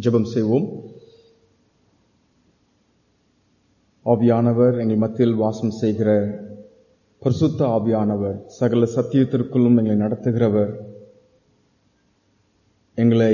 ஜெபம் செய்வோம் ஆவியானவர் எங்கள் மத்தியில் வாசம் செய்கிற பரிசுத்த ஆவியானவர் சகல சத்தியத்திற்குள்ளும் எங்களை நடத்துகிறவர் எங்களை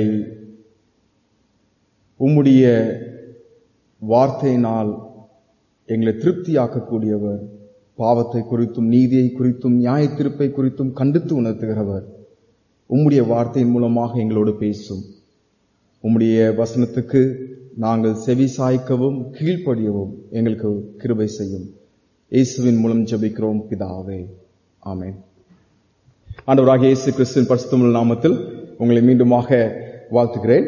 உம்முடைய வார்த்தையினால் எங்களை திருப்தியாக்கக்கூடியவர் பாவத்தை குறித்தும் நீதியை குறித்தும் நியாய திருப்பை குறித்தும் கண்டித்து உணர்த்துகிறவர் உம்முடைய வார்த்தையின் மூலமாக எங்களோடு பேசும் உம்முடைய வசனத்துக்கு நாங்கள் செவி சாய்க்கவும் கீழ்ப்படியவும் எங்களுக்கு கிருபை செய்யும் இயேசுவின் மூலம் ஜெபிக்கிறோம் பிதாவே ஆமென் ஆண்டவராக இயேசு கிறிஸ்துவின் பரிசுத்தமுள்ள நாமத்தில் உங்களை மீண்டுமாக வாழ்த்துகிறேன்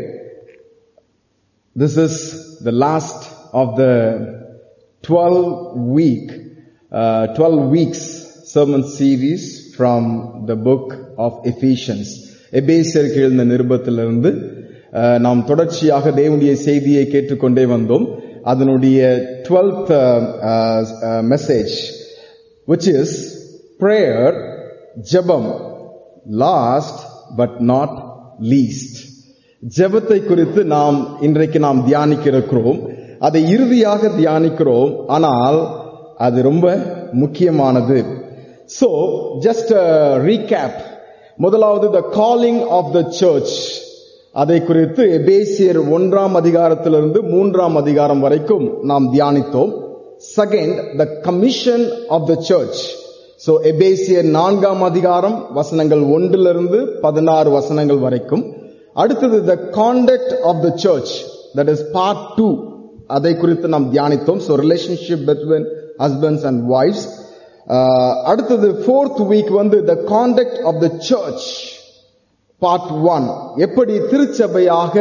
this is the last of the twelve week twelve weeks sermon series from the book of Ephesians எபேசியருக்கு எழுந்த நிருபத்திலிருந்து அஹ், நாம் தொடர்ச்சியாக தேவனுடைய செய்தியை கேட்டுக்கொண்டே வந்தோம் அதனுடைய twelfth message which is prayer ஜெபம் லாஸ்ட் பட் நாட் லீஸ்ட் ஜெபத்தை குறித்து நாம் இன்றைக்கு நாம் தியானிக்க இருக்கிறோம் அதை இறுதியாக தியானிக்கிறோம் ஆனால் அது ரொம்ப முக்கியமானது சோ ஜஸ்ட் ரீகேப் முதலாவது the calling of the church அதை குறித்து எபேசியர் ஒன்றாம் அதிகாரத்திலிருந்து மூன்றாம் அதிகாரம் வரைக்கும் நாம் தியானித்தோம் second the commission of the church so எபேசியர் நான்காம் அதிகாரம் வசனங்கள் ஒன்றிலிருந்து பதினாறு வசனங்கள் வரைக்கும் அடுத்தது the conduct of the church that is part two அதை குறித்து நாம் தியானித்தோம் so relationship between husbands and wives அடுத்தது ஃபோர்த் வீக் வந்து the conduct of the church part one எப்படி திருச்சபையாக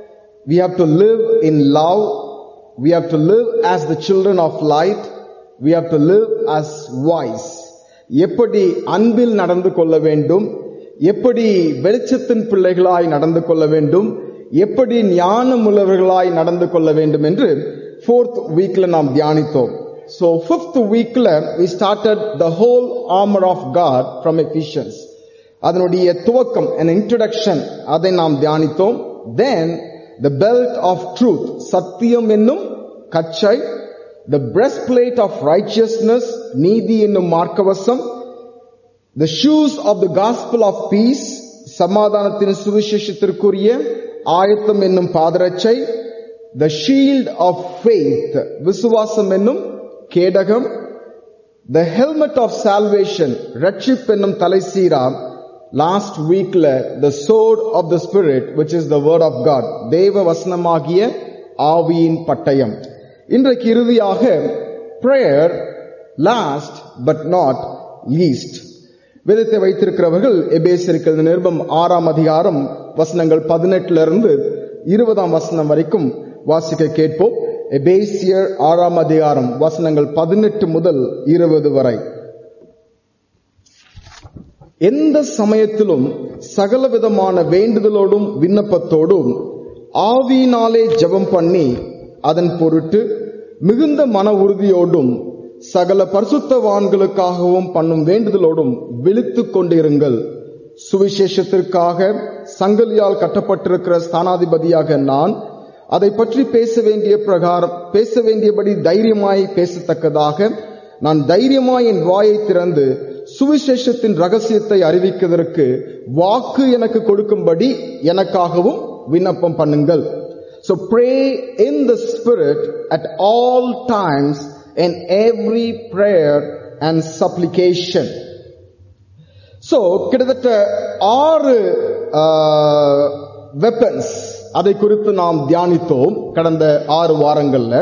we have to live in love we have to live as the children of light we have to live as wise எப்படி அன்பில் நடந்து கொள்ள வேண்டும் எப்படி வெளிச்சத்தின் பிள்ளைகளாய் நடந்து கொள்ள வேண்டும் எப்படி ஞானம் உள்ளவர்களாய் நடந்து கொள்ள வேண்டும் என்று ஃபோர்த் வீக்ல நாம் தியானித்தோம் so fifth வீக்ல we started the whole armor of god from ephesians அதனுடைய துவக்கம் an introduction அதை நாம் தியானித்தோம் then the belt of truth சத்தியம் என்னும் கச்சை the breastplate of righteousness நீதி என்னும் மார்க்கவசம் the shoes of the gospel of peace சமாதானத்தின் சுவிசேஷத்திற்குரிய ஆயத்தம் என்னும் பாதரட்சை the shield of faith விசுவாசம் என்னும் கேடகம் the helmet of salvation ரட்சிப் என்னும் தலைசீரா லாஸ்ட் வீக்ல the sword of the spirit which is the word of god தேவ வசனமாகிய ஆவியின் பட்டயம் இன்றைக்கு இறுதியாக prayer last but not least வேதத்தை வைத்திருக்கிறவர்கள் எபேசியர்கள் நிருபம் ஆறாம் அதிகாரம் வசனங்கள் பதினெட்டுல இருந்து இருபதாம் வசனம் வரைக்கும் வாசிக்க கேட்போம் எபேசியர் ஆறாம் அதிகாரம் வசனங்கள் பதினெட்டு முதல் இருபது வரை எந்த சமயத்திலும் சகலவிதமான வேண்டுதலோடும் விண்ணப்பத்தோடும் ஆவியினாலே ஜெபம் பண்ணி அதன் பொருட்டு மிகுந்த மன உறுதியோடும் சகல பரிசுத்தவான்களுக்காகவும் பண்ணும் வேண்டுதலோடும் விழித்துக் கொண்டிருங்கள் சுவிசேஷத்திற்காக சங்கலியால் கட்டப்பட்டிருக்கிற ஸ்தானாதிபதியாக நான் அதை பற்றி பேச வேண்டிய பிரகாரம் பேச வேண்டியபடி தைரியமாய் பேசத்தக்கதாக நான் தைரியமாய் என் வாயை திறந்து சுவிசேஷத்தின் ரகசியத்தை அறிவிக்கிறதற்கு வாக்கு எனக்கு கொடுக்கும்படி எனக்காகவும் விண்ணப்பம் பண்ணுங்கள் So pray in the spirit at all times in every prayer and supplication. So கிட்டத்தட்ட ஆறு வெப்பன்ஸ் அதை குறித்து நாம் தியானித்தோம் கடந்த ஆறு வாரங்கள்ல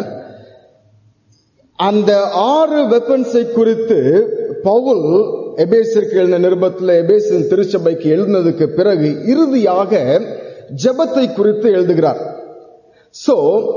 அந்த ஆறு வெப்பன்ஸை குறித்து பவுல் எபேசிற்கு எழுந்த நிருபத்தில் எபேசின் திருச்சபைக்கு எழுதினதுக்கு பிறகு இறுதியாக ஜெபத்தை குறித்து எழுதுகிறார் so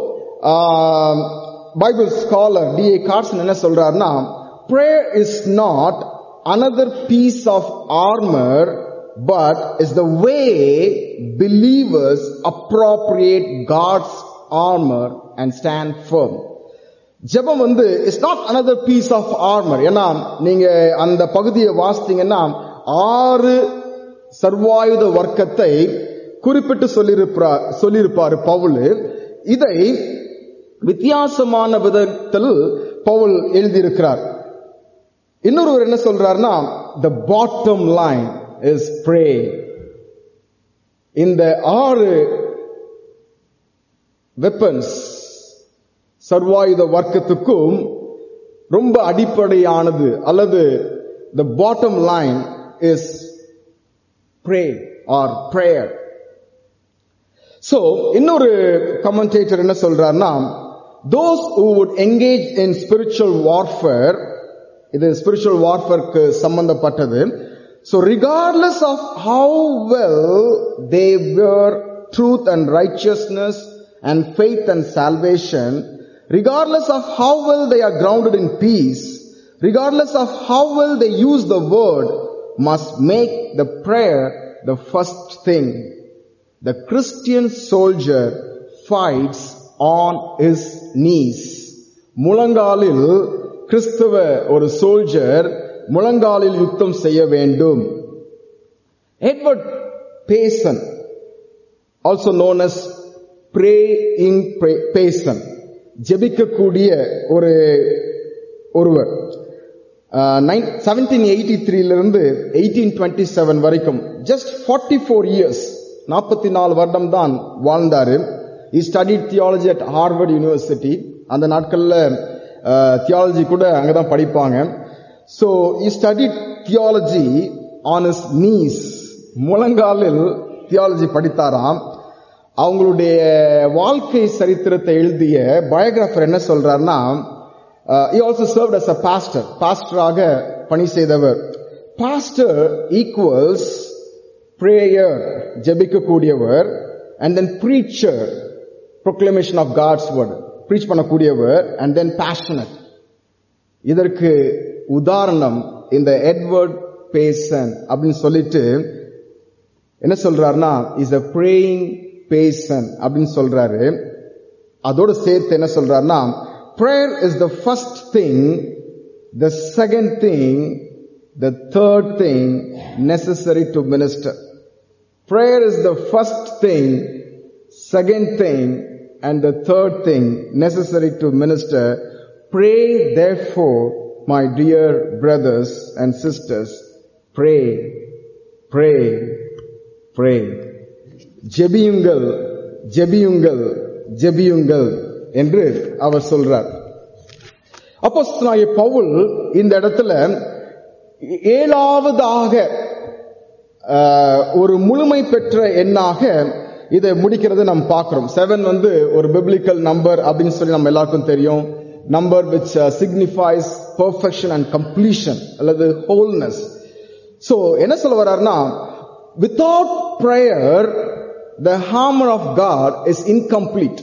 Bible scholar D A Carson என்ன சொல்றாருன்னா prayer is not another piece of armor but is the way believers appropriate God's armor and stand firm ஜெபம் வந்து it's not another piece of armour ஏன்னா நீங்க அந்த பகுதியை வாசித்தீங்கன்னா ஆறு சர்வாயுத வர்க்கத்தை குறிப்பிட்டு சொல்லியிருப்பார் சொல்லியிருப்பாரு பவுல் இதை வித்தியாசமான விதத்தில் பவுல் எழுதியிருக்கிறார் இன்னொருவர் என்ன சொல்றாருன்னா the bottom line is pray இந்த ஆறு வெப்பன்ஸ் சர்வாயுத வர்க்கத்துக்கும் ரொம்ப அடிப்படையானது அல்லது the bottom line is pray or prayer so இன்னொரு கமெண்டேட்டர் என்ன சொல்றாருன்னா those who would engage in spiritual warfare இது spiritual warfareக்கு சம்பந்தப்பட்டது so regardless of how well they were truth and righteousness and faith and salvation regardless of how well they are grounded in peace regardless of how well they use the word must make the prayer the first thing the Christian soldier fights on his knees. முழங்காலில் கிறிஸ்தவ ஒரு soldier முழங்காலில் யுத்தம் செய்ய வேண்டும் Edward Payson also known as praying Payson ஜெபிக்கக்கூடிய ஒரு ஒருவர் செவன்டீன் எயிட்டி த்ரீலிருந்து எயிட்டீன் டுவெண்ட்டி செவன் வரைக்கும் ஜஸ்ட் ஃபார்ட்டி ஃபோர் இயர்ஸ் நாற்பத்தி நாலு வருடம் தான் வாழ்ந்தாரு he study theology at Harvard University அந்த நாட்கள்ல தியாலஜி கூட அங்கதான் படிப்பாங்க so he study theology on his knees முழங்காலில் தியாலஜி படித்தாராம் அவங்களுடைய வாழ்க்கை சரித்திரத்தை எழுதிய பயோகிராஃபர் என்ன சொல்றாருன்னா he also served as a pastor பாஸ்டராக பணி செய்தவர் பாஸ்டர் ஈக்குவல்ஸ் பிரேயர் ஜெபிக்கக்கூடியவர் and then preacher proclamation of God's word preach பண்ணக்கூடியவர் அண்ட் தென் பேஷனட் இதற்கு உதாரணம் இந்த எட்வர்ட் பேசன் அப்படின்னு சொல்லிட்டு என்ன சொல்றாருன்னா இஸ் அ பிரேயிங் பேசன் அப்படின்னு சொல்றாரு அதோட சேர்த்து என்ன சொல்றாருன்னா prayer is the first thing the second thing the third thing necessary to minister prayer is the first thing second thing and the third thing necessary to minister pray therefore my dear brothers and sisters pray pray pray ஜெபியுங்கள் ஜெபியுங்கள் ஜெபியுங்கள் என்று அவர் சொல்றார் அப்போ பவுல் இந்த இடத்துல ஏழாவதாக ஒரு முழுமை பெற்ற எண்ணாக இதை முடிக்கிறது நம்ம பார்க்கிறோம் செவன் வந்து ஒரு பிப்ளிக்கல் நம்பர் அப்படின்னு சொல்லி நம்ம எல்லாருக்கும் தெரியும் number which signifies perfection and completion அல்லது ஹோல்னஸ் சோ என்ன சொல்ல வர்றாருன்னா without prayer the hammer of God is incomplete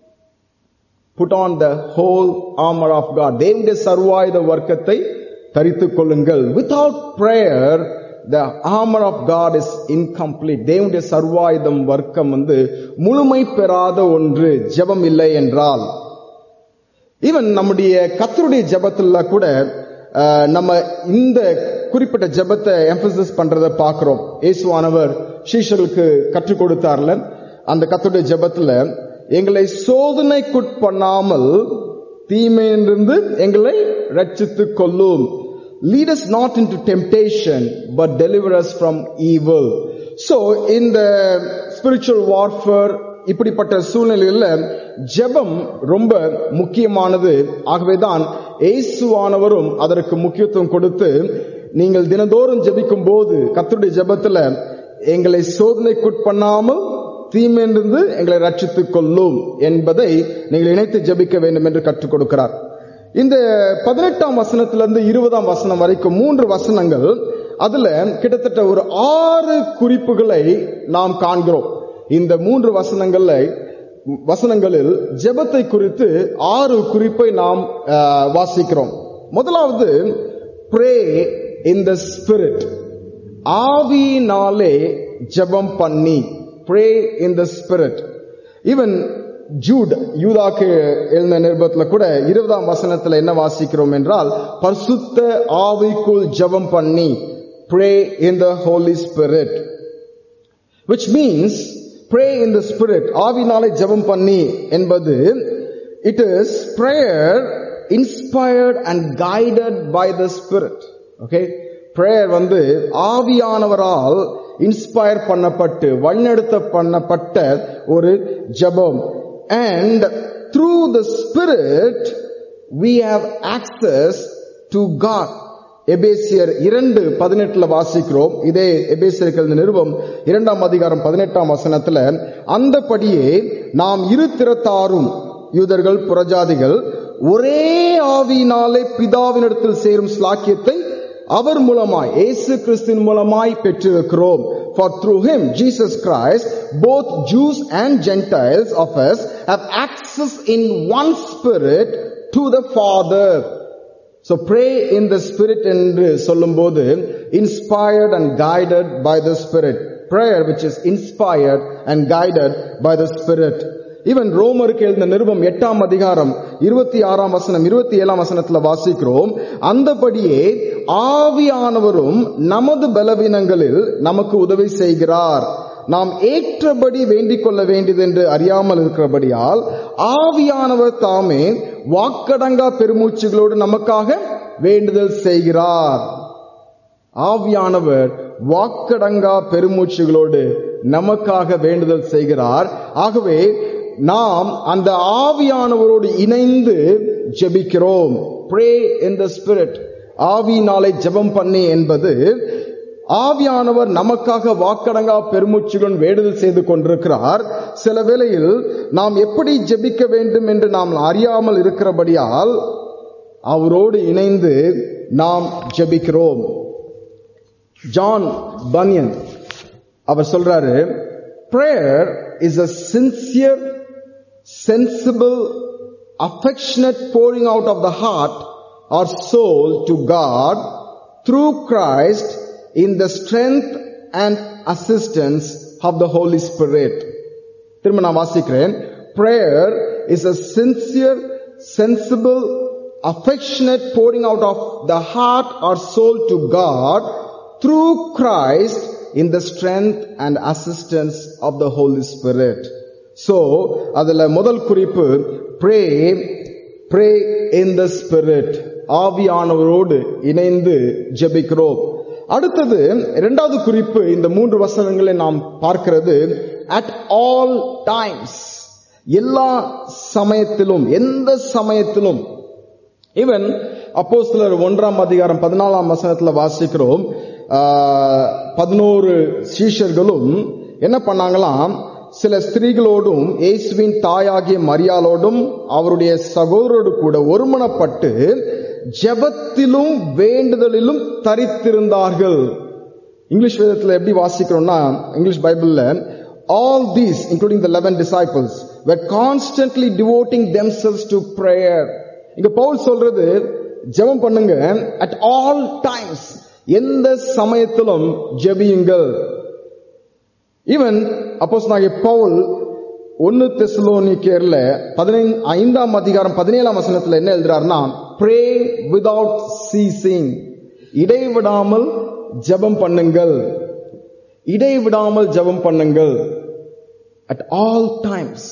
put on the whole armour of God தேவனுடைய சர்வாயுத வர்க்கத்தை தரித்துக் கொள்ளுங்கள் without prayer the armour of God is incomplete தேவனுடைய சர்வாயுதம் வர்க்கம் வந்து முழுமை பெறாத ஒன்று ஜெபம் இல்லை என்றால் ஈவன் நம்முடைய கத்தருடைய ஜெபத்துல கூட நம்ம இந்த குறிப்பிட்ட ஜெபத்தை எம்பசிஸ் பண்றத பார்க்கிறோம் இயேசுவானவர் சீஷர்களுக்கு கற்றுக் கொடுத்தார்ல அந்த கத்தருடைய ஜெபத்துல எங்களை சோதனைக்குட்பண்ணாமல் தீமையிலிருந்து எங்களை ரட்சித்துக் கொள்ளும் lead us not into temptation but deliver us from evil so இந்த ஸ்பிரிச்சுவல் வார்ஃபேர் இப்படிப்பட்ட சூழ்நிலையில ஜெபம் ரொம்ப முக்கியமானது ஆகவேதான் ஏசுவானவரும் அதற்கு முக்கியத்துவம் கொடுத்து நீங்கள் தினந்தோறும் ஜெபிக்கும் போது கத்தருடைய ஜெபத்துல எங்களை சோதனைக்குட்பண்ணாமல் தீமையிலிருந்து எங்களை ரட்சித்துக் கொள்ளும் என்பதை நீங்கள் இணைத்து ஜபிக்க வேண்டும் என்று கற்றுக் கொடுக்கிறார் இந்த பதினெட்டாம் வசனத்திலிருந்து இருபதாம் வசனம் வரைக்கும் மூன்று வசனங்கள் அதுல கிட்டத்தட்ட ஒரு ஆறு குறிப்புகளை நாம் காண்கிறோம் இந்த மூன்று வசனங்கள்ல வசனங்களில் ஜெபத்தை குறித்து ஆறு குறிப்பை நாம் வாசிக்கிறோம் முதலாவது பிரே இன் த ஸ்பிரிட் ஆவியினாலே ஜெபம் பண்ணி pray in the spirit even Jude யூதாக்கு எழுந்த நிருபத்துல கூட இருபதாம் வசனத்துல என்ன வாசிக்கிறோம் என்றால் பரிசுத்த ஆவிக்குள் ஜெபம் பண்ணி pray in the holy spirit which means pray in the spirit ஆவினாலே ஜெபம் பண்ணி என்பது it is prayer inspired and guided by the spirit okay prayer வந்து ஆவியானவரால் இன்ஸ்பயர் பண்ணப்பட்டு வழிநடத்த பண்ணப்பட்ட ஒரு ஜெபம் and through the spirit we have access to God எபேசியர் இரண்டு பதினெட்டுல வாசிக்கிறோம் இதே எபேசியர்கள் நிருபம் இரண்டாம் அதிகாரம் பதினெட்டாம் வசனத்துல அந்தபடியே நாம் இரு திறத்தாரும் யூதர்கள் புறஜாதிகள் ஒரே ஆவியினாலே பிதாவினிடத்தில் சேரும் ஸ்லாக்கியத்தை அவர் மூலமாய் இயேசு கிறிஸ்துவின் மூலமாய் பெற்றிருக்கிறோம் for through him jesus christ both jews and gentiles of us have access in one spirit to the father so pray in the spirit என்று சொல்லும்போது inspired and guided by the spirit prayer which is inspired and guided by the spirit even ரோமருக்கு எழுந்த நிருபம் எட்டாம் அதிகாரம் இருபத்தி ஆறாம் வசனம் இருபத்தி ஏழாம் வசனத்துல வாசிக்கிறோம் அந்தபடியே ஆவியானவரும் நமது பலவீனங்களில் நமக்கு உதவி செய்கிறார் நாம் ஏற்றபடி வேண்டிக் கொள்ள வேண்டியது என்று அறியாமல் இருக்கிறபடியால் ஆவியானவர் தாமே வாக்கடங்கா பெருமூச்சுகளோடு நமக்காக வேண்டுதல் செய்கிறார் ஆவியானவர் வாக்கடங்கா பெருமூச்சுகளோடு நமக்காக வேண்டுதல் செய்கிறார் ஆகவே நாம் அந்த ஆவியானவரோடு இணைந்து ஜெபிக்கிறோம் ப்ரே in the spirit ஆவியினாலே ஜெபம் பண்ணி என்பது ஆவியானவர் நமக்காக வாக்கடங்கா பெருமூச்சுடன் வேண்டுதல் செய்து கொண்டிருக்கிறார் சில வேளையில் நாம் எப்படி ஜெபிக்க வேண்டும் என்று நாம் அறியாமல் இருக்கிறபடியால் அவரோடு இணைந்து நாம் ஜெபிக்கிறோம் ஜான் பனியன் அவர் சொல்றாரு prayer is a sincere sensible affectionate pouring out of the heart or soul to God through Christ in the strength and assistance of the Holy Spirit. திரும்ப நான் வாசிக்கிறேன் prayer is a sincere sensible affectionate pouring out of the heart or soul to God through Christ in the strength and assistance of the Holy Spirit. So, அதுல முதல் குறிப்பு pray, pray in the Spirit. ஆவியானவரோடு இணைந்து ஜெபிக்கிறோம் அடுத்தது இரண்டாவது குறிப்பு இந்த மூன்று வசனங்களை நாம் பார்க்கிறது அட் ஆல் டைம்ஸ் எல்லா சமயத்திலும் எந்த சமயத்திலும் ஈவன் அப்போ சிலர் ஒன்றாம் அதிகாரம் பதினாலாம் வசனத்துல வாசிக்கிறோம் பதினோரு சீஷர்களும் என்ன பண்ணாங்களாம் சில ஸ்திரீகளோடும் இயேசுவின் தாயாகிய மரியாளோடும் அவருடைய சகோதரோடு கூட ஒருமனப்பட்டு ஜெபத்திலும் வேண்டுதலிலும் தரித்திருந்தார்கள் இங்கிலீஷ் வேதத்தில் எப்படி வாசிக்கிறோம்னா இங்கிலீஷ் பைபிள்ல all these including the 11 disciples were constantly devoting themselves to prayer இங்க பவுல் சொல்றது ஜெபம் பண்ணுங்க at all times எந்த சமயத்திலும் ஜெபியுங்கள் ஈவன் அப்போஸ் நாகிய பவுல் ஒன்னு தெசலோனிக்கேர்ல பதினைந்து ஐந்தாம் அதிகாரம் பதினேழாம் வசனத்துல என்ன எழுதுறாருன்னா ப்ரே விதவுட் சீசிங் இடைவிடாமல் ஜெபம் பண்ணுங்கள் இடைவிடாமல் ஜெபம் பண்ணுங்கள் அட் ஆல் டைம்ஸ்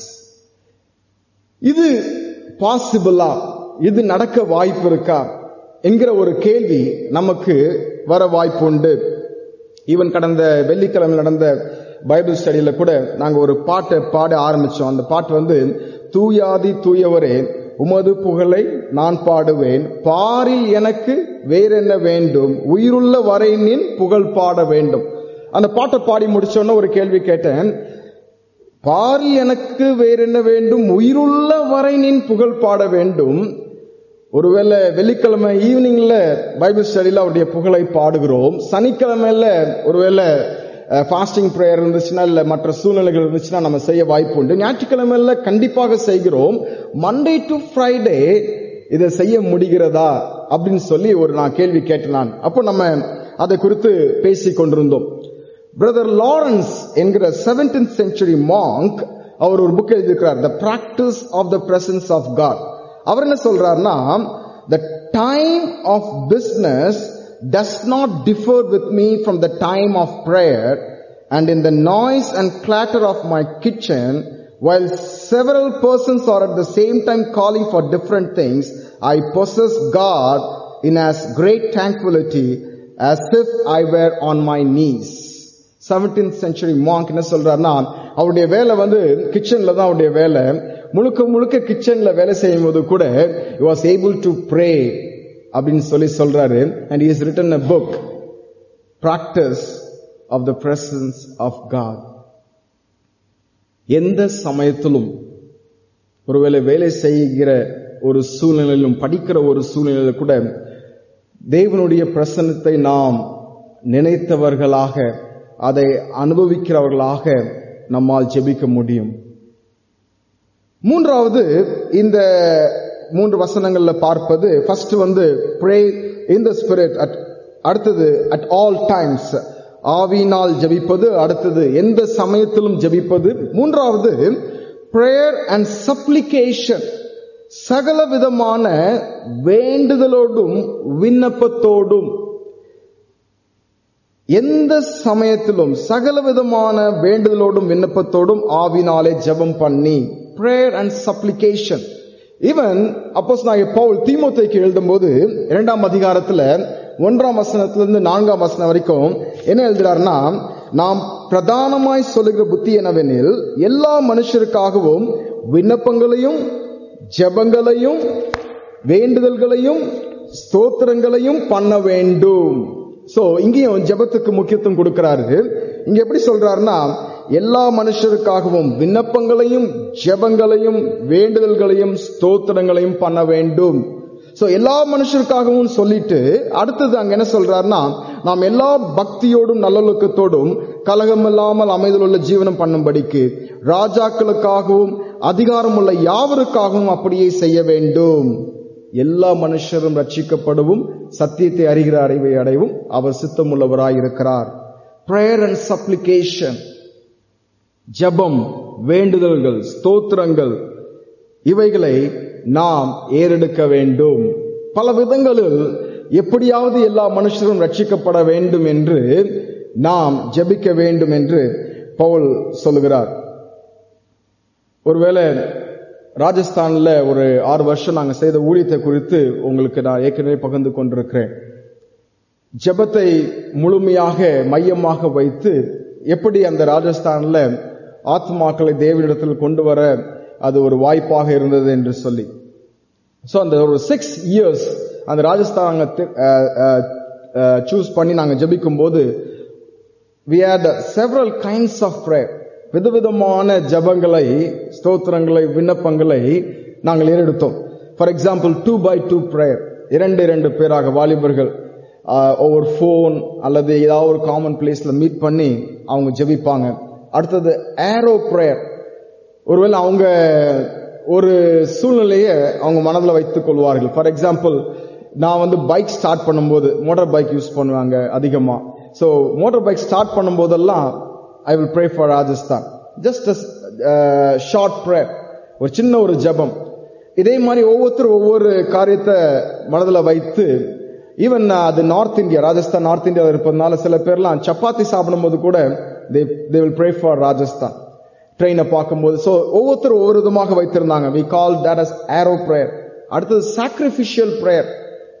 இது பாசிபிளா இது நடக்க வாய்ப்பு இருக்கா என்கிற ஒரு கேள்வி நமக்கு வர வாய்ப்பு உண்டு ஈவன் கடந்த வெள்ளிக்கிழமை நடந்த பைபிள் ஸ்டடியில கூட நாங்க ஒரு பாட்டை பாட ஆரம்பிச்சோம் அந்த பாட்டு வந்து தூயாதி தூயவரே உமது புகழை நான் பாடுவேன் பாரில் எனக்கு வேறென்ன வேண்டும் உயிருள்ள வரை நின் புகழ் பாட வேண்டும் அந்த பாட்டை பாடி முடிச்சோன்னு ஒரு கேள்வி கேட்டேன் பாரில் எனக்கு வேறென்ன வேண்டும் உயிருள்ள வரை நின் புகழ் பாட வேண்டும் ஒருவேளை வெள்ளிக்கிழமை ஈவினிங்ல பைபிள் ஸ்டடியில அவருடைய புகழை பாடுகிறோம் சனிக்கிழமையில ஒருவேளை ஃபாஸ்டிங் ப்ரேயர் இருந்துச்சுன்னா இல்ல மற்ற சூழ்நிலைகள் இருந்துச்சுன்னா நம்ம செய்ய வாய்ப்பு உண்டு ஞாயிற்றுக்கிழமையில கண்டிப்பாக செய்கிறோம் மண்டே டு ஃப்ரைடே இதை செய்ய முடிகிறதா அப்படின்னு சொல்லி ஒரு நான் கேள்வி கேட்டேன் நான் அப்போ நம்ம அதை குறித்து பேசிக் கொண்டிருந்தோம் பிரதர் லாரன்ஸ் என்கிற செவன்டீன்த் செஞ்சுரி மாங்க் அவர் ஒரு புக் எழுதியிருக்கிறார் the practice of the presence of God அவர் என்ன சொல்றாருன்னா the time of business does not differ with me from the time of prayer and in the noise and clatter of my kitchen, while several persons are at the same time calling for different things, I possess God in as great tranquility as if I were on my knees. 17th century monk என்ன சொல்றாருன்னா அவருடைய வேலை வந்து கிச்சன்ல தான் அவருடைய வேலை முழுக்க முழுக்க கிச்சன்ல வேலை செய்யும் போது கூட he was able to pray அப்படின்னு சொல்லி சொல்றாரு and he has written a book practice of the presence of God எந்த சமயத்திலும் ஒருவேளை வேலை செய்கிற ஒரு சூழ்நிலையிலும் படிக்கிற ஒரு சூழ்நிலையில கூட தேவனுடைய பிரசன்னத்தை நாம் நினைத்தவர்களாக அதை அனுபவிக்கிறவர்களாக நம்மால் ஜெபிக்க முடியும் மூன்றாவது இந்த மூன்று வசனங்கள்ல பார்ப்பது ஃபர்ஸ்ட் வந்து ப்ரே இன் த ஸ்பிரிட் அடுத்தது அட் ஆல் டைம்ஸ் ஆவியினால் ஜெபிப்பது அடுத்தது எந்த சமயத்திலும் ஜெபிப்பது மூன்றாவது பிரேயர் அண்ட் சப்ளிகேஷன் சகல விதமான வேண்டுதலோடும் விண்ணப்பத்தோடும் எந்த சமயத்திலும் சகல விதமான வேண்டுதலோடும் விண்ணப்பத்தோடும் ஆவினாலே ஜெபம் பண்ணி பிரேயர் அண்ட் சப்ளிகேஷன் ஈவன் அப்போஸ் நான் பவுல் தீமோத்தைக்கு எழுதும்போது இரண்டாம் அதிகாரத்துல ஒன்றாம் வசனத்திலிருந்து நான்காம் வசனம் வரைக்கும் என்ன எழுதுறாருன்னா நாம் பிரதானமாய் சொல்லுகிற புத்தி என்னவெனில் எல்லா மனுஷருக்காகவும் விண்ணப்பங்களையும் ஜெபங்களையும் வேண்டுதல்களையும் ஸ்தோத்திரங்களையும் பண்ண வேண்டும் சோ இங்கேயும் ஜெபத்துக்கு முக்கியத்துவம் கொடுக்கிறாரு இங்க எப்படி சொல்றாருன்னா எல்லா மனுஷருக்காகவும் விண்ணப்பங்களையும் ஜெபங்களையும் வேண்டுதல்களையும் ஸ்தோத்திரங்களையும் பண்ண வேண்டும் சோ எல்லா மனுஷருக்காகவும் சொல்லிட்டு அடுத்தது அங்க என்ன சொல்றாருன்னா நாம் எல்லா பக்தியோடும் நல்லொழுக்கத்தோடும் கலகம் இல்லாமல் அமைதலுள்ள ஜீவனம் பண்ணும்படிக்கு ராஜாக்களுக்காகவும் அதிகாரம் உள்ள யாவருக்காகவும் அப்படியே செய்ய வேண்டும் எல்லா மனுஷரும் ரட்சிக்கப்படவும் சத்தியத்தை அறிகிற அறிவை அடைவும் அவர் சித்தமுள்ளவராய் இருக்கிறார் பிரேயர் அண்ட் சப்ளிகேஷன் ஜபம் வேண்டுதல்கள் ஸ்தோத்திரங்கள் இவைகளை நாம் ஏறெடுக்க வேண்டும் பல விதங்களில் எப்படியாவது எல்லா மனுஷரும் ரட்சிக்கப்பட வேண்டும் என்று நாம் ஜெபிக்க வேண்டும் என்று பவுல் சொல்லுகிறார் ஒருவேளை ராஜஸ்தான்ல ஒரு ஆறு வருஷம் நாங்க செய்த ஊழியத்தை குறித்து உங்களுக்கு நான் ஏற்கனவே பகிர்ந்து கொண்டிருக்கிறேன் ஜெபத்தை முழுமையாக மையமாக வைத்து எப்படி அந்த ராஜஸ்தான்ல ஆத்மாக்களை தேவனிடத்தில் கொண்டு வர அது ஒரு வாய்ப்பாக இருந்தது என்று சொல்லி சோ அந்த ஒரு சிக்ஸ் இயர்ஸ் அந்த ராஜஸ்தான் சூஸ் பண்ணி நாங்க ஜெபிக்கும் போது we had several kinds of prayer விதவிதமான ஜபங்களை ஸ்தோத்திரங்களை விண்ணப்பங்களை நாங்கள் ஏறெடுத்தோம் for example two by two prayer இரண்டு இரண்டு பேராக வாலிபர்கள் ஒவ்வொரு ஃபோன் அல்லது ஏதாவது ஒரு காமன் பிளேஸ்ல மீட் பண்ணி அவங்க ஜெபிப்பாங்க அடுத்தது ஏரோ ப்ரேயர் ஒருவேளை அவங்க ஒரு சூழ்நிலையை அவங்க மனதில் வைத்துக் கொள்வார்கள் ஃபார் எக்ஸாம்பிள் நான் வந்து பைக் ஸ்டார்ட் பண்ணும்போது மோட்டார் பைக் யூஸ் பண்ணுவாங்க அதிகமா ஸோ மோட்டார் பைக் ஸ்டார்ட் பண்ணும்போதெல்லாம் I will pray for Rajasthan just short prayer ஒரு சின்ன ஒரு ஜபம் இதே மாதிரி ஒவ்வொருத்தரும் ஒவ்வொரு காரியத்தை மனதில் வைத்து ஈவன் அது நார்த் இந்தியா ராஜஸ்தான் நார்த் இந்தியாவில் இருப்பதனால சில பேர்லாம் சப்பாத்தி சாப்பிடும்போது கூட they they will pray for Rajasthan ட்ரெயினை பார்க்கும்போது ஸோ ஒவ்வொருத்தரும் ஒவ்வொரு விதமாக வைத்திருந்தாங்க we call that as arrow prayer அடுத்தது சாக்ரிஃபிஷியல் ப்ரேயர்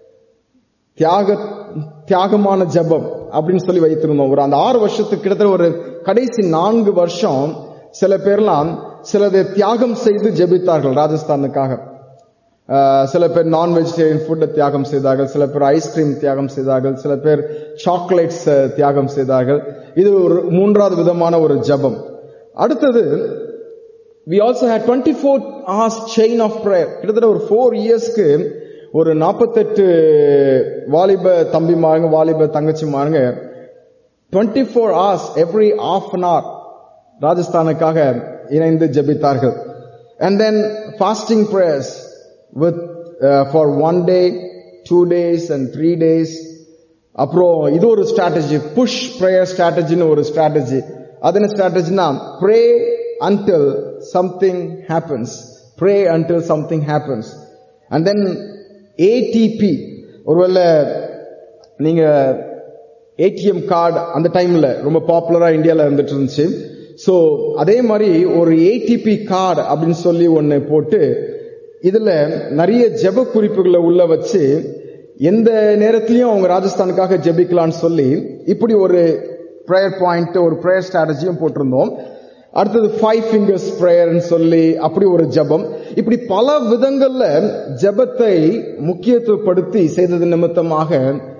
தியாக தியாகமான ஜபம் அப்படின்னு சொல்லி வைத்திருந்தோம் ஒரு அந்த ஆறு வருஷத்துக்கு கிட்டத்தட்ட ஒரு கடைசி நான்கு வருஷம் சில பேர்லாம் சிலதை தியாகம் செய்து ஜெபித்தார்கள் ராஜஸ்தானுக்காக சில பேர் நான் வெஜிடேரியன் ஃபுட்டை தியாகம் செய்தார்கள் சில பேர் ஐஸ்கிரீம் தியாகம் செய்தார்கள் சில பேர் சாக்லேட்ஸ் தியாகம் செய்தார்கள் இது ஒரு மூன்றாவது விதமான ஒரு ஜபம் அடுத்தது we also had twenty four hours chain of prayer கிட்டத்தட்ட ஒரு ஃபோர் இயர்ஸ்க்கு ஒரு நாற்பத்தெட்டு வாலிப தம்பி மாருங்க வாலிப தங்கச்சி மாருங்க twenty four hours every of an hour ராஜஸ்தானுக்காக இணைந்து ஜபித்தார்கள் and then fasting prayers with for one day two days and three days அப்புறம் இது ஒரு ஸ்ட்ராட்டஜி புஷ் ப்ரேயர் ஸ்ட்ராட்டஜின்னு ஒரு ஸ்ட்ராட்டஜி அது என்ன ஸ்ட்ராட்டஜினா pray until something happens pray until something happens and then ATP ஒருவேளை நீங்க ஏடிஎம் கார்டு அந்த டைம்ல ரொம்ப பாப்புலரா இந்தியால இருந்துட்டு இருந்துச்சு சோ அதே மாதிரி ஒரு ஏடிபி கார்டு அப்படின்னு சொல்லி ஒன்னு போட்டு இதுல நிறைய ஜெப குறிப்புகளை உள்ள வச்சு எந்த நேரத்திலையும் அவங்க ராஜஸ்தானுக்காக ஜெபிக்கலாம்னு சொல்லி இப்படி ஒரு ப்ரேயர் பாயிண்ட் ஒரு ப்ரேயர் ஸ்ட்ராட்டஜியும் போட்டிருந்தோம் அடுத்தது ஃபைவ் ஃபிங்கர்ஸ் ப்ரேயர்னு சொல்லி அப்படி ஒரு ஜெபம் இப்படி பல விதங்கள்ல ஜெபத்தை முக்கியத்துவப்படுத்தி செய்தது நிமித்தமாக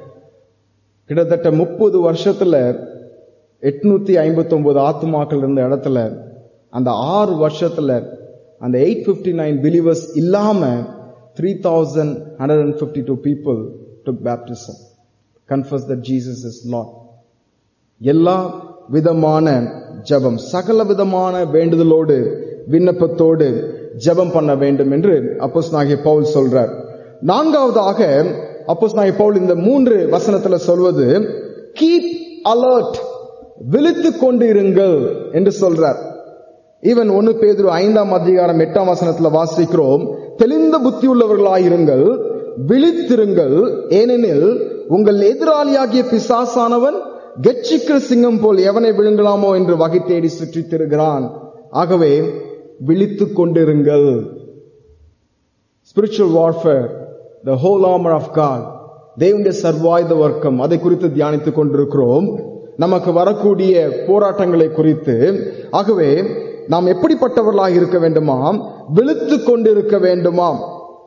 கிட்டத்தட்ட முப்பது வருஷத்துல எட்நூத்தி ஐம்பத்தி ஒன்பது ஆத்மாக்கள் இருந்த இடத்துல அந்த ஆறு வருஷத்துல அந்த எயிட் பிப்டி நைன் பிலீவர்ஸ் இல்லாம three thousand hundred and fifty two people took baptism confess that Jesus is Lord எல்லா விதமான ஜெபம் சகல விதமான வேண்டுதலோடு விண்ணப்பத்தோடு ஜெபம் பண்ண வேண்டும் என்று அப்போஸ் நாகிய பவுல் சொல்றார் நான்காவதாக அப்போஸ் நாகிய பவுல் இந்த மூன்று வசனத்துல சொல்வது கீப் அலர்ட் விழித்து கொண்டு இருங்கள் என்று சொல்றார் ஈவன் ஒன்னு பேதுரு ஐந்தாம் அதிகாரம் எட்டாம் வசனத்துல வாசிக்கிறோம் தெளிந்த புத்தி உள்ளவர்களாயிருங்கள் விழித்திருங்கள் ஏனெனில் உங்கள் எதிராளியாகிய பிசாசானவன் கெச்சிக்கிற சிங்கம் போல் எவனை விழுங்கலாமோ என்று வகை தேடி சுற்றித் திருகிறான் ஆகவே விழித்துக் கொண்டிருங்கள் spiritual warfare the whole armour of God தேவனுடைய சர்வாயுத வர்க்கம் அதை குறித்து தியானித்துக் கொண்டிருக்கிறோம் நமக்கு வரக்கூடிய போராட்டங்களை குறித்து ஆகவே நாம் எப்படிப்பட்டவர்களாக இருக்க வேண்டுமாம் விழுத்துக் கொண்டிருக்க வேண்டுமாம்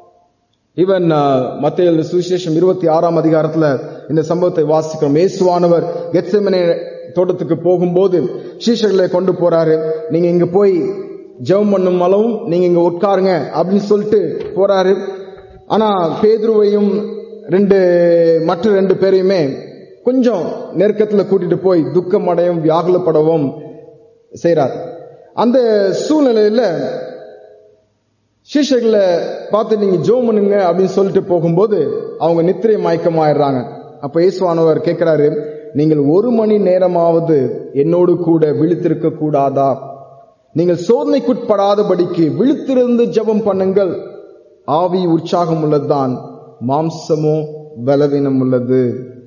ஈவன் மத்திய சுவிசேஷம் இருபத்தி ஆறாம் அதிகாரத்துல இந்த சம்பவத்தை வாசிக்கிறோம் இயேசுவானவர் கெத்செமனே தோட்டத்துக்கு போகும்போது சீஷர்களை கொண்டு போறாரு நீங்க இங்க போய் ஜெபம் பண்ணும் அளவும் நீங்க இங்க உட்காருங்க அப்படின்னு சொல்லிட்டு போறாரு ஆனா பேதுருவையும் ரெண்டு மற்ற ரெண்டு பேரையுமே கொஞ்சம் நெருக்கத்துல கூட்டிட்டு போய் துக்கம் அடையும் வியாகுலப்படவும் செய்றார் அந்த சூழ்நிலையில சீஷர்களை பார்த்து நீங்க ஜோம் பண்ணுங்க அப்படின்னு சொல்லிட்டு போகும்போது அவங்க நித்திரை மயக்கமாயிடுறாங்க அப்ப இயேசுவானவர் கேட்கிறாரு நீங்கள் ஒரு மணி நேரமாவது என்னோடு கூட விழித்திருக்க கூடாதா நீங்கள் சோதனைக்குட்படாதபடிக்கு விழித்திருந்து ஜெபம் பண்ணுங்கள் ஆவி உற்சாகம் உள்ளதுதான் மாம்சமோ பலவீனம் உள்ளது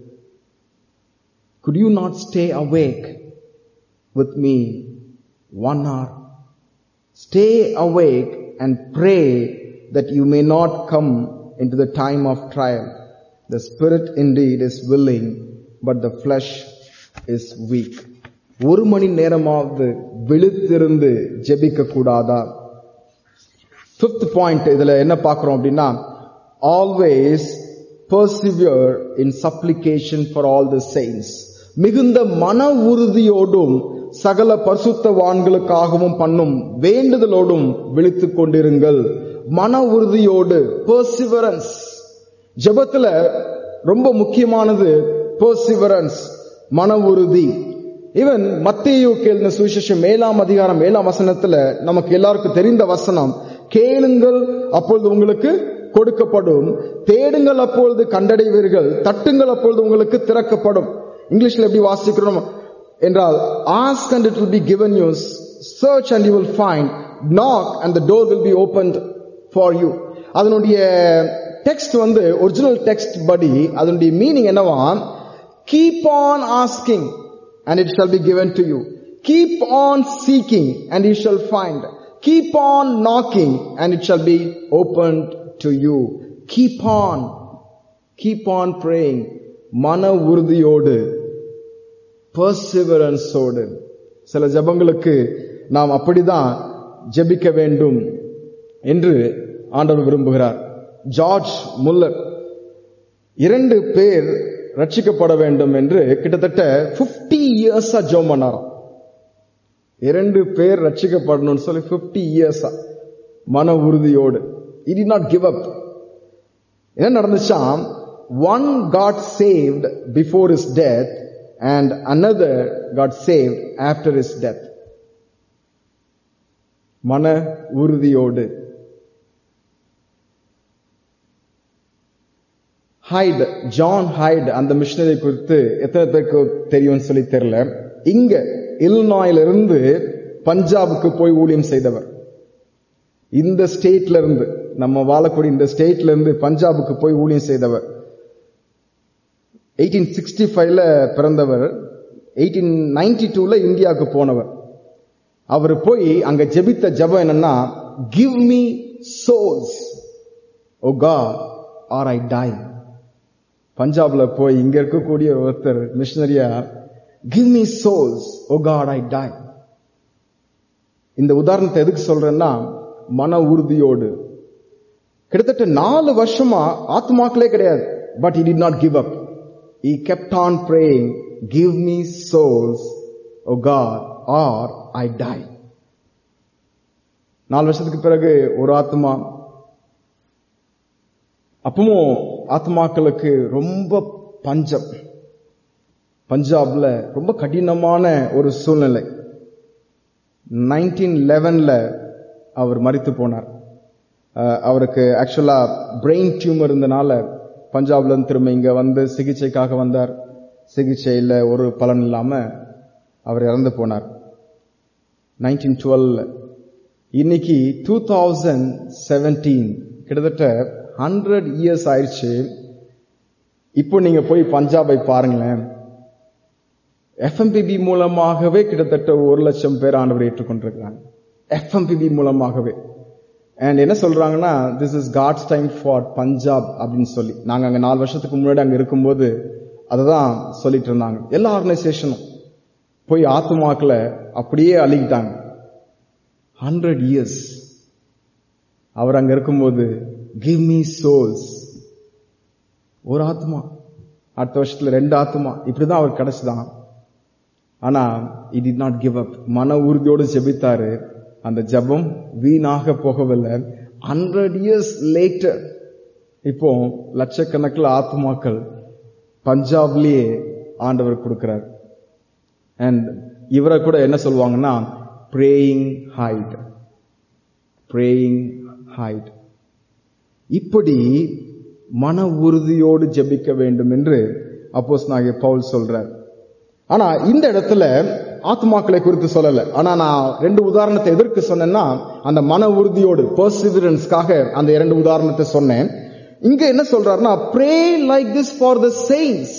could you not stay awake with me one hour stay awake and pray that you may not come into the time of trial the spirit indeed is willing but the flesh is weak ஒரு மணி நேரமாவது விழுத்திருந்து ஜெபிக்க கூடாதா fifth point இதுல என்ன பார்க்கிறோம் அப்படின்னா always persevere in supplication for all the saints மிகுந்த மன உறுதியோடும் சகல பரிசுத்தவான்களுக்காகவும் பண்ணும் வேண்டுதலோடும் விழித்துக் கொண்டிருங்கள் மன உறுதியோடு பர்சிவரன்ஸ் ஜெபத்துல ரொம்ப முக்கியமானது பர்சிவரன்ஸ் மன உறுதி ஈவன் மத்தேயு கேள்ன சுவிசேஷம் ஏழாம் அதிகாரம் ஏழாம் வசனத்துல நமக்கு எல்லாருக்கும் தெரிந்த வசனம் கேளுங்கள் அப்பொழுது உங்களுக்கு கொடுக்கப்படும் தேடுங்கள் அப்பொழுது கண்டடைவீர்கள் தட்டுங்கள் அப்பொழுது உங்களுக்கு திறக்கப்படும் இங்கிலீஷ்ல எப்படி வாசிக்கிறோம் என்றால் ask and it will be given you search and you will find knock and the door will be open for you அதனுடைய டெக்ஸ்ட் வந்து ஒரிஜினல் டெக்ஸ்ட் படி அதனுடைய மீனிங் என்னவா keep on asking and it shall be given to you. Keep on seeking and you shall find. Keep on knocking and it shall be opened to you. Keep on. Keep on praying. மன உறுதியோடு பர்சிவரன்ஸோடு சில ஜபங்களுக்கு நாம் அப்படிதான் ஜெபிக்க வேண்டும் என்று ஆண்டவர் விரும்புகிறார் ஜார்ஜ் முல்லர் இரண்டு பேர் ரட்சிக்கப்பட வேண்டும் என்று கிட்டத்தட்ட பிப்டி இயர்ஸா ஜோம் பண்ணாராம் இரண்டு பேர் ரட்சிக்கப்படணும்னு சொல்லி பிப்டி இயர்ஸா மன உறுதியோடு இட் நாட் கிவ் அப் என்ன நடந்துச்சாம் one God saved before his death and another God saved after his death மன உறுதியோடு ஹைட் ஜான் ஹைட் அந்த மிஷினரி குறித்து எத்தனை பேருக்கு தெரியும்னு சொல்லி தெரியல இங்க இல்நாயில இருந்து பஞ்சாபுக்கு போய் ஊழியம் செய்தவர் இந்த ஸ்டேட்ல இருந்து நம்ம வாழக்கூடிய இந்த ஸ்டேட்ல இருந்து பஞ்சாபுக்கு போய் ஊழியம் செய்தவர் எயிட்டீன் சிக்ஸ்டி ஃபைவ்ல பிறந்தவர் எயிட்டீன் நைன்டி டூல இந்தியாவுக்கு போனவர் அவர் போய் அங்க ஜெபித்த ஜெபம் என்னன்னா give me souls O God or I die பஞ்சாப்ல போய் இங்க இருக்கக்கூடிய ஒருத்தர் மிஷினரியா give me souls O God I die இந்த உதாரணத்தை எதுக்கு சொல்றேன்னா மன உறுதியோடு கிட்டத்தட்ட நாலு வருஷமா ஆத்மாக்களே கிடையாது but he did not give up he kept on praying give me souls oh god or i die நாலு வருஷத்துக்கு பிறகு ஒரு ஆத்மா அப்பவும் ஆத்மாக்களுக்கு ரொம்ப பஞ்சம் பஞ்சாப்ல ரொம்ப கடினமான ஒரு சூழ்நிலை நைன்டீன் லெவன்ல அவர் மறித்து போனார் அஹ் அவருக்கு ஆக்சுவலா பிரெயின் டியூமர் இருந்தனால பஞ்சாப்ல இருந்து திரும்ப இங்க வந்து சிகிச்சைக்காக வந்தார் சிகிச்சையில ஒரு பலன் இல்லாம அவர் இறந்து போனார் நைன்டீன் டுவெல்ல இன்னைக்கு டூ தௌசண்ட் செவன்டீன் கிட்டத்தட்ட ஹண்ட்ரட் இயர்ஸ் ஆயிடுச்சு இப்போ நீங்க போய் பஞ்சாபை பாருங்களேன் எஃப்எம்பிபி மூலமாகவே கிட்டத்தட்ட ஒரு லட்சம் பேர் ஆண்டவர் ஏற்றுக்கொண்டிருக்கிறாங்க எஃப்எம்பிபி மூலமாகவே அண்ட் என்ன சொல்றாங்கன்னா this is God's time for Punjab அப்படின்னு சொல்லி நாங்க அங்க நாலு வருஷத்துக்கு முன்னாடி அங்க இருக்கும்போது அதை தான் சொல்லிட்டு இருந்தாங்க எல்லா ஆர்கனைசேஷனும் போய் ஆத்துமாக்களை அப்படியே அழிக்கிட்டாங்க ஹண்ட்ரட் இயர்ஸ் அவர் அங்க இருக்கும்போது கிவ் மீ சோல்ஸ் ஒரு ஆத்மா அடுத்த வருஷத்துல ரெண்டு ஆத்மா இப்படிதான் அவர் கிடைச்சுதான் ஆனா he did not give up மன உறுதியோடு ஜெபித்தாரு அந்த ஜெபம் வீணாக போகவில்லை ஹண்ட்ரட் இயர்ஸ் லேட்டர் இப்போ லட்சக்கணக்கில் ஆத்மாக்கள் பஞ்சாப்லயே ஆண்டவர் கொடுக்கிறார் அண்ட் இவரை கூட என்ன சொல்லுவாங்கன்னா பிரேயிங் ஹைட் பிரேயிங் ஹைட் இப்படி மன உறுதியோடு ஜெபிக்க வேண்டும் என்று அப்போஸ் நாகிய பவுல் சொல்றார் ஆனா இந்த இடத்துல ஆத்மாக்களை குறித்து சொல்லல ஆனா நான் ரெண்டு உதாரணத்தை எதற்கு சொன்னேன்னா அந்த மன உறுதியோடு பர்சிவரன்ஸ்க்காக அந்த இரண்டு உதாரணத்தை சொன்னேன் இங்க என்ன சொல்றாருன்னா pray like this for the saints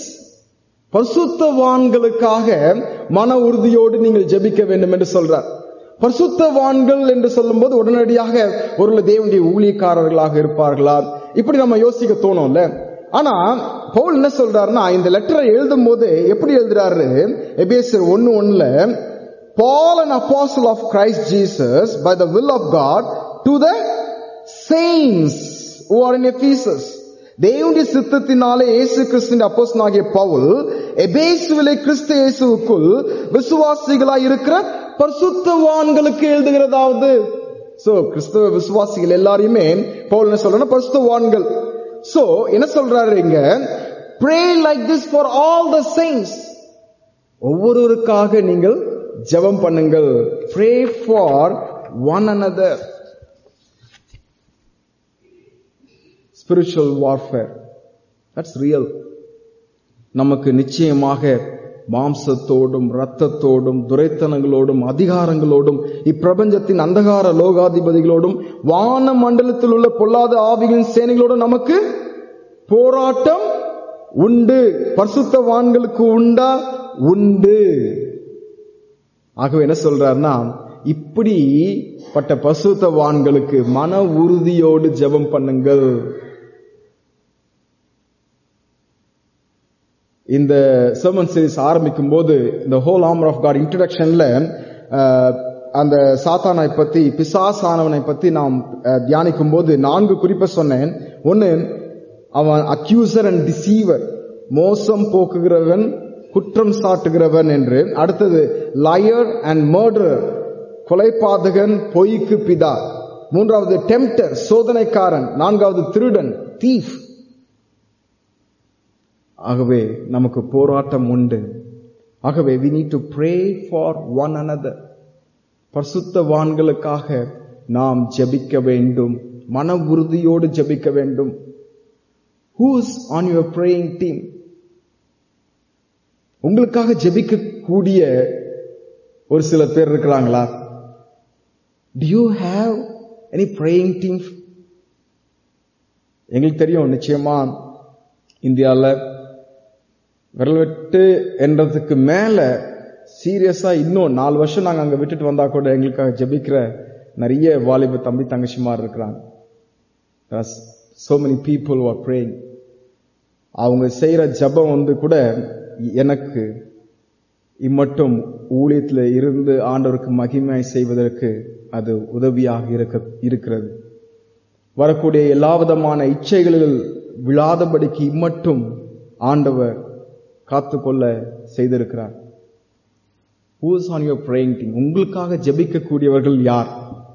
பரிசுத்தவான்களுக்காக மன உறுதியோடு நீங்கள் ஜெபிக்க வேண்டும் என்று சொல்றார் பரிசுத்தவான்கள் என்று சொல்லும்போது உடனடியாக ஒரு தேவனுடைய ஊழியக்காரர்களாக இருப்பார்களா இப்படி நம்ம யோசிக்க தோணும்ல ஆனா பவுல் என்ன சொல்றாருன்னா இந்த லெட்டரை எழுதும் போது எப்படி எழுதுறாரு எபேசர் ஒன்னு ஒண்ணுல Paul an apostle of Christ Jesus by the will of God to the saints who are in Ephesus தேவனுடைய சித்தத்தினாலே இயேசு கிறிஸ்துவின் அப்போஸ்தலனாகிய பவுல் எபேசுவிலே கிறிஸ்து இயேசுவுக்குள் விசுவாசிகளாய் இருக்கிற பரிசுத்தவான்களுக்கு எழுதுகிறதாவது சோ கிறிஸ்தவ விசுவாசிகள் எல்லாரையுமே பவுல் என்ன சொல்றேன்னா பரிசுத்தவான்கள் சோ என்ன சொல்றாரு இங்க pray like this for all the saints ஒவ்வொருவருக்காக நீங்கள் ஜெபம் பண்ணுங்கள் pray for one another spiritual warfare that's real நமக்கு நிச்சயமாக மாம்சத்தோடும் இரத்தத்தோடும் துரைத்தனங்களோடும் அதிகாரங்களோடும் இப்பிரபஞ்சத்தின் அந்தகார லோகாதிபதிகளோடும் வான மண்டலத்தில் உள்ள பொல்லாத ஆவிகளின் சேனைகளோடும் நமக்கு போராட்டம் உண்டு பரிசுத்தவான்களுக்கு உண்டா உண்டு ஆகவே என்ன சொல்றாருன்னா இப்படி பட்ட பசுத்தவான்களுக்கு மன உறுதியோடு ஜெபம் பண்ணுங்கள் இந்த சர்மன் சீரிஸ் ஆரம்பிக்கும் போது இந்த ஹோல் ஆமர் ஆஃப் காட் இன்ட்ரடக்ஷன்ல அந்த சாத்தானை பத்தி பிசாசானவனை பத்தி நாம் அஹ், தியானிக்கும் போது நான்கு குறிப்பை சொன்னேன் ஒன்னு அவன் அக்யூசர் அண்ட் டிசீவர் மோசம் போக்குகிறவன் குற்றம் சாட்டுகிறவன் என்று அடுத்தது லயர் அண்ட் மர்டரர் கொலைபாதகன் பொய்க்கு பிதா மூன்றாவது டெம்டர் சோதனைக்காரன் நான்காவது திருடன் தீஃப் ஆகவே நமக்கு போராட்டம் உண்டு ஆகவே we need to pray for one another பரிசுத்தவான்களுக்காக நாம் ஜெபிக்க வேண்டும் மன உறுதியோடு ஜெபிக்க வேண்டும் who's on your praying team உங்களுக்காக ஜெபிக்க கூடிய ஒரு சில பேர் இருக்கிறாங்களா do you have any praying team எங்களுக்கு தெரியும் நிச்சயமா இந்தியாவில் விரல் வெட்டு என்றதுக்கு மேல சீரியஸா இன்னும் நாலு வருஷம் நாங்க அங்க விட்டுட்டு வந்தா கூட எங்களுக்காக ஜெபிக்கிற நிறைய வாலிப தம்பி தங்கச்சிமார் இருக்கிறாங்க so many people who are praying அவங்க செய்யற ஜெபம் வந்து கூட எனக்கு இம்மட்டும் ஊழியத்தில் இருந்து ஆண்டவருக்கு மகிமை செய்வதற்கு அது உதவியாக இருக்க இருக்கிறது வரக்கூடிய எல்லா விதமான இச்சைகளில் விழாதபடிக்கு இம்மட்டும் ஆண்டவர் காத்துக்கொள்ள செய்திருக்கிறார் who's on your praying team உங்களுக்காக ஜெபிக்கக்கூடியவர்கள் யார்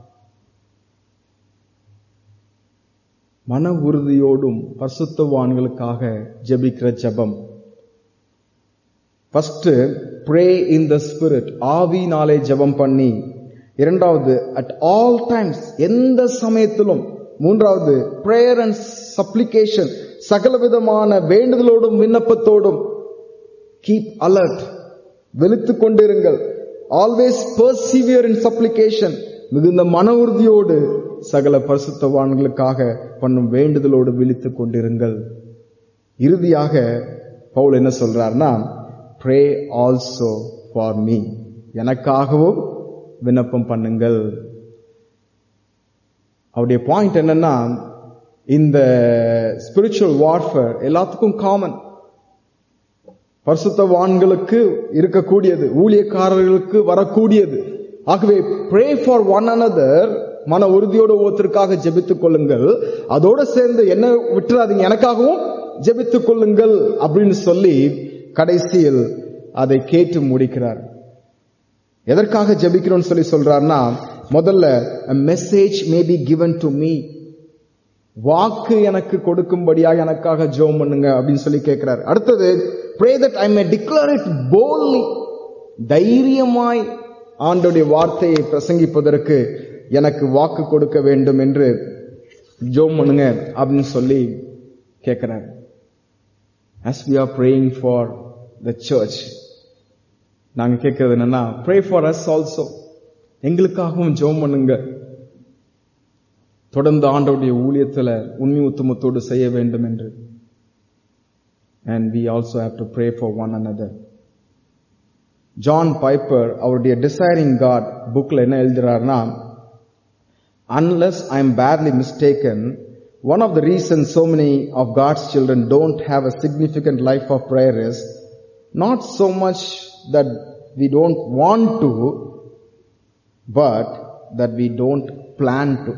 மன உறுதியோடும் பரிசுத்தவான்களுக்காக ஜெபிக்கிற ஜெபம் first pray in the spirit ஆவினாலே ஜெபம் பண்ணி இரண்டாவது அட் ஆல் டைம்ஸ் எந்த சமயத்திலும் மூன்றாவது பிரேயர் அண்ட் சப்ளிகேஷன் சகல விதமான வேண்டுதலோடும் விண்ணப்பத்தோடும் கீப் அலர்ட் வெளுத்து கொண்டிருங்கள் ஆல்வேஸ் பர்சிவியர் இன் சப்ளிகேஷன் மிகுந்த மன உறுதியோடு சகல பரிசுத்தவான்களுக்காக பண்ணும் வேண்டுதலோடு விழித்துக் கொண்டிருங்கள் இறுதியாக பவுல் என்ன சொல்றார்னா ப்ரே ஆல்சோ ஃபார் மீ எனக்காகவும் விண்ணப்பம் பண்ணுங்கள் அவருடைய பாயிண்ட் என்னன்னா இந்த ஸ்பிரிச்சுவல் வார்ஃபேர் எல்லாத்துக்கும் காமன் பரிசுத்தவான்களுக்கு இருக்கக்கூடியது ஊழியக்காரர்களுக்கு வரக்கூடியது ஆகவே ப்ரே ஃபார் ஒன் அனதர் மன உறுதியோடு ஒருத்தருக்காக ஜெபித்துக் கொள்ளுங்கள் அதோட சேர்ந்து என்ன விட்டுறாதீங்க எனக்காகவும் ஜெபித்துக் கொள்ளுங்கள் அப்படின்னு சொல்லி கடைசியில் அதை கேட்டு முடிக்கிறார் எதற்காக ஜெபிக்கிறோம்னு சொல்லி சொல்றாருன்னா முதல்ல message may be given to me வாக்கு எனக்கு கொடுக்கும்படியாக எனக்காக ஜோம் பண்ணுங்க அப்படின்னு சொல்லி கேட்கிறார் அடுத்தது pray that I may declare it boldly தைரியமாய் ஆண்டோடைய வார்த்தையை பிரசங்கிப்பதற்கு எனக்கு வாக்கு கொடுக்க வேண்டும் என்று ஜோம் பண்ணுங்க அப்படின்னு சொல்லி கேட்கிறார் as we are praying for the church நாங்க கேட்கறது என்னன்னா pray for us also எங்களுக்காகவும் ஜெபம் பண்ணுங்க தொடர்ந்து ஆண்டவருடைய ஊழியத்துல உண்மை உத்துமத்தோடு செய்ய வேண்டும் என்று and we also have to pray for one another John Piper அவருடைய டிசைரிங் காட் புக்ல என்ன எழுதுறாருன்னா unless I am badly mistaken one of the reasons so many of God's children don't have a significant life of prayer is not so much that we don't want to, but that we don't plan to.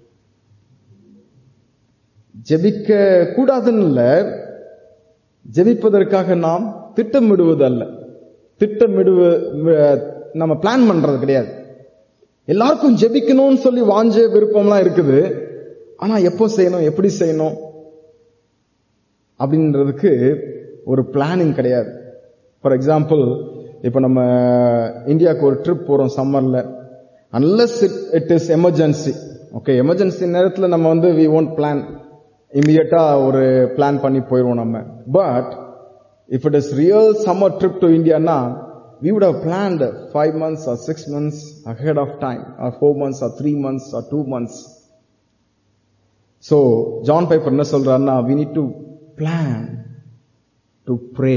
ஜெபிக்க கூடாதுன்னு இல்ல ஜெபிப்பதற்காக நாம் திட்டமிடுவதல்ல திட்டமிடுவ நம்ம plan பண்றது கிடையாது எல்லாருக்கும் ஜெபிக்கணும்னு சொல்லி வாஞ்ச விருப்பம்லாம் இருக்குது ஆனா எப்போ செய்யணும் எப்படி செய்யணும் அப்படின்றதுக்கு ஒரு பிளானிங் கிடையாது ஃபார் எக்ஸாம்பிள் இப்போ நம்ம இந்தியாவுக்கு ஒரு ட்ரிப் போறோம் சம்மர்ல unless it it is emergency okay emergency நேரத்தில் நம்ம வந்து வி ஒன்ட் பிளான் இம்மிடியட்டா ஒரு பிளான் பண்ணி போயிடுவோம் நம்ம but if it is real summer trip to Indiana we would have planned five months or six months ahead of time, or four months or three months or two months. So, John Piper என்ன சொல்றாருன்னா we need to plan to pray.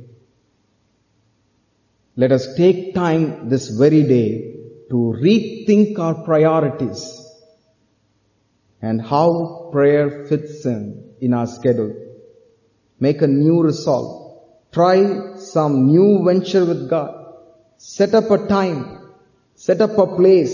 Let us take time this very day to rethink our priorities and how prayer fits in in our schedule. Make a new resolve. Try some new venture with God. Set up a time. Set up a place.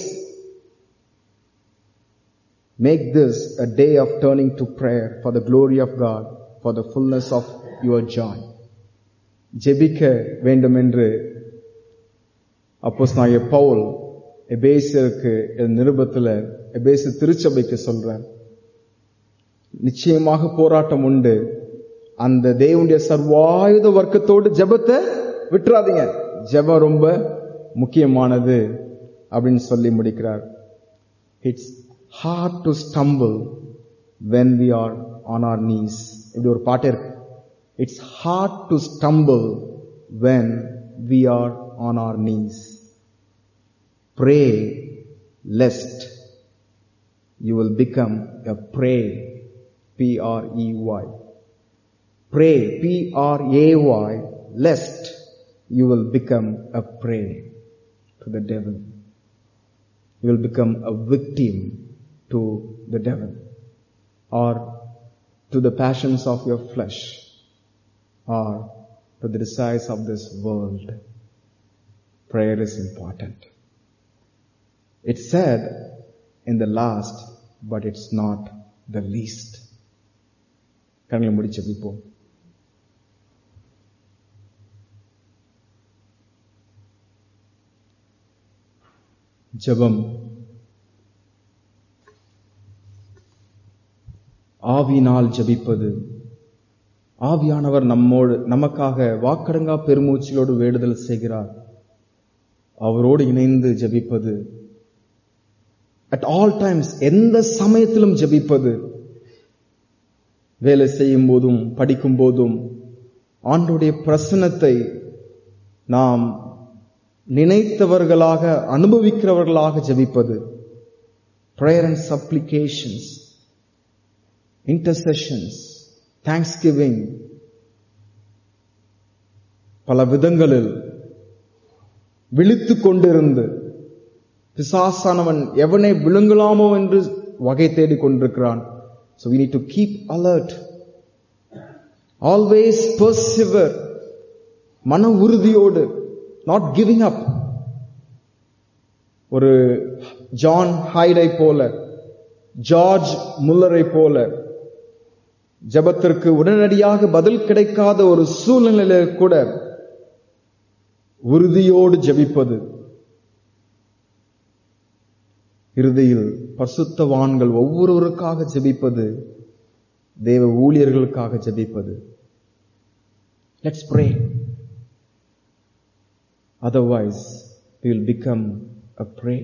Make this a day of turning to prayer for the glory of God, for the fullness of your joy. ஜெபிக்க வேண்டும் என்று அப்போஸ் நாய பவுல் எபேசியருக்கு நிருபத்துல எபேசு திருச்சபைக்கு சொல்றார் நிச்சயமாக போராட்டம் உண்டு அந்த தேவனுடைய சர்வாயுத வர்க்கத்தோடு ஜெபத்தை விட்டுறாதீங்க ஜெபம் ரொம்ப முக்கியமானது அப்படின்னு சொல்லி முடிக்கிறார் it's hard to stumble when we are on our knees இப்படி ஒரு பாட்டு இருக்கு it's hard to stumble when we are on our knees pray lest you will become a prey P R E Y pray, P-R-A-Y, lest you will become a prey to the devil. You will become a victim to the devil or to the passions of your flesh or to the desires of this world. Prayer is important. It's said in the last, but it's not the least. கண்களை முடிச்சு ஜெபிப்போம் ஜெபம் ஆவியினால் ஜெபிப்பது ஆவியானவர் நம்மோடு நமக்காக வாக்கடங்கா பெருமூச்சிலோடு வேண்டுதல் செய்கிறார் அவரோடு இணைந்து ஜெபிப்பது அட் ஆல் டைம்ஸ் எந்த சமயத்திலும் ஜெபிப்பது வேலை செய்யும் போதும் படிக்கும் போதும் ஆண்டுடைய பிரசனத்தை நாம் நினைத்தவர்களாக அனுபவிக்கிறவர்களாக ஜெபிப்பது prayer and supplications intercessions thanksgiving பல விதங்களில் விழித்துக் கொண்டிருந்து பிசாசானவன் எவனை விழுங்கலாமோ என்று வகை தேடிக் கொண்டிருக்கிறான் So we need to keep alert. Always persevere. மன உறுதியோடு நாட் கிவிங் அப் ஒரு ஜான் ஹைடை போல ஜார்ஜ் முல்லரை போல ஜபத்திற்கு உடனடியாக பதில் கிடைக்காத ஒரு சூழ்நிலையில கூட உறுதியோடு ஜபிப்பது இறுதியில் பசுத்தவான்கள் ஒவ்வொருவருக்காக ஜெபிப்பது தேவ ஊழியர்களுக்காக ஜெபிப்பது let's pray otherwise will become a prey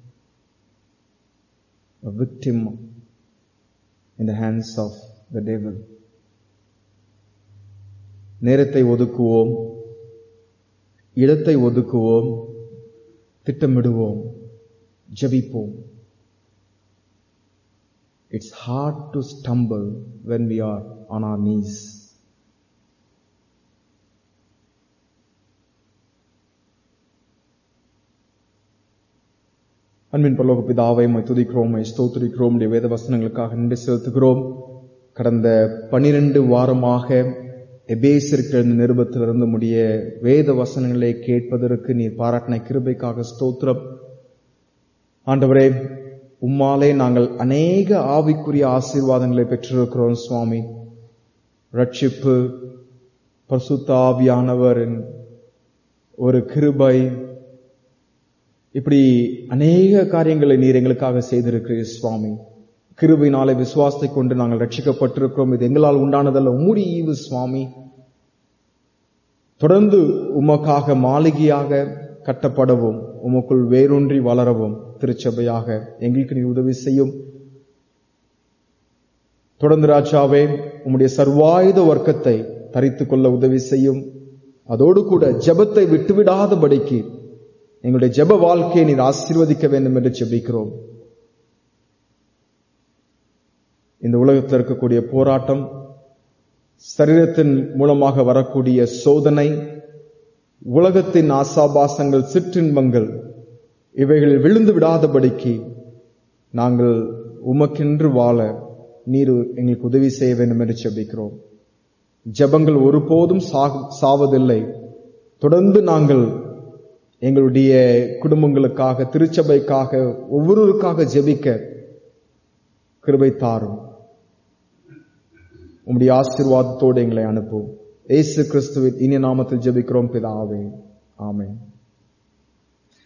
a victim in the hands of the devil நேரத்தை ஒதுக்குவோம் இடத்தை ஒதுக்குவோம் திட்டமிடுவோம் ஜபிப்போம் It's hard to stumble when we are on our knees. அன்பின் பரலோக பிதாவை மை துதிக்கிறோம் மை ஸ்தோத்திரிக்கிறோம் உடைய வேத வசனங்களுக்காக நின்று செலுத்துகிறோம் கடந்த பனிரெண்டு வாரமாக எபேசிற்கு நிருபத்திலிருந்து முடிய வேத வசனங்களை கேட்பதற்கு நீர் பாராட்டின கிருபைக்காக ஸ்தோத்திரம் ஆண்டவரே உம்மாலே நாங்கள் அநேக ஆவிக்குரிய ஆசீர்வாதங்களை பெற்றிருக்கிறோம் சுவாமி ரட்சிப்பு பசுத்த ஆவியானவரின் ஒரு கிருபை இப்படி அநேக காரியங்களை நீர் எங்களுக்காக செய்திருக்கிறீர் சுவாமி கிருபையினாலே விசுவாசத்தை கொண்டு நாங்கள் ரட்சிக்கப்பட்டிருக்கிறோம் இது எங்களால் உண்டானதல்ல உம்முடைய ஈவு சுவாமி தொடர்ந்து உமக்காக மாளிகையாக கட்டப்படவும் உமக்குள் வேரூன்றி வளரவும் திருச்சபையாக எங்களுக்கு நீ உதவி செய்யும் தொடர்ந்து ராஜாவே உம்முடைய சர்வாயுத வர்க்கத்தை தரித்துக் கொள்ள உதவி செய்யும் அதோடு கூட ஜெபத்தை விட்டுவிடாதபடிக்கு எங்களுடைய ஜெப வாழ்க்கையை நீர் ஆசீர்வதிக்க வேண்டும் என்று ஜெபிக்கிறோம் இந்த உலகத்தில் இருக்கக்கூடிய போராட்டம் சரீரத்தின் மூலமாக வரக்கூடிய சோதனை உலகத்தின் ஆசாபாசங்கள் சிற்றின்பங்கள் இவைகளில் விழுந்து விடாதபடிக்கு நாங்கள் உமக்கென்று வாழ நீர் எங்களுக்கு உதவி செய்ய வேண்டும் என்று ஜெபிக்கிறோம் ஜெபங்கள் ஒருபோதும் சாவதில்லை தொடர்ந்து நாங்கள் எங்களுடைய குடும்பங்களுக்காக திருச்சபைக்காக ஒவ்வொருவருக்காக ஜெபிக்க கிருபை தாரும் உம்முடைய ஆசீர்வாதத்தோடு எங்களை அனுப்பும் ஏசு கிறிஸ்துவின் இனிய நாமத்தில் ஜெபிக்கிறோம் பிதாவே ஆமென்